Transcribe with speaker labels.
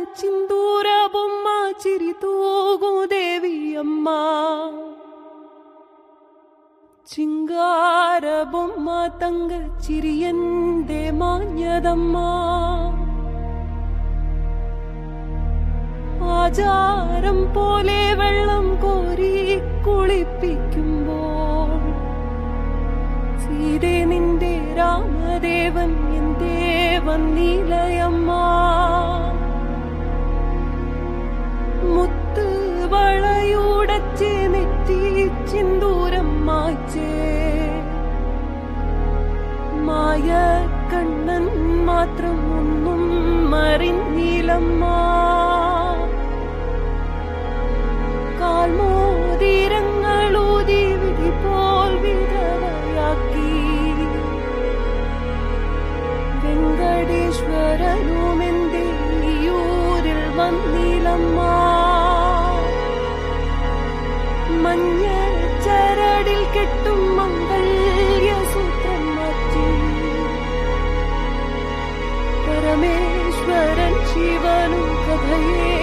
Speaker 1: ചിന്തൂര ബൊമ്മ ചിരി തൂകു ദേവിയമ്മ ചിങ്കാര ബൊമ്മ തങ്ക ചിരിയന്റെ മാഞ്ഞതമ്മ ആചാരം പോലെ വെള്ളം കോരി കുളിപ്പിക്കുമ്പോൾ സീതെ നിന്റെ രാമദേവൻ എന്തേ വന്നീലയമ്മ മുത്ത് വളയുടച്ച് നെറ്റി ചിന്തൂരം മാച്ചേ മായ കണ്ണൻ മാത്രം ഒന്നും മറിഞ്ഞിലമ്മ കാൽമോതിരങ്ങളൂതി വിധി പോൽ വിധവയാക്കി വെങ്കടേശ്വരനുമെന്തേ ഊരിൽ വന്നിലമ്മ മഞ്ഞ ചരടിൽ കെട്ടും മംഗല്യസൂത്രം മാറ്റി പരമേശ്വരൻ ശിവനും കഥയേ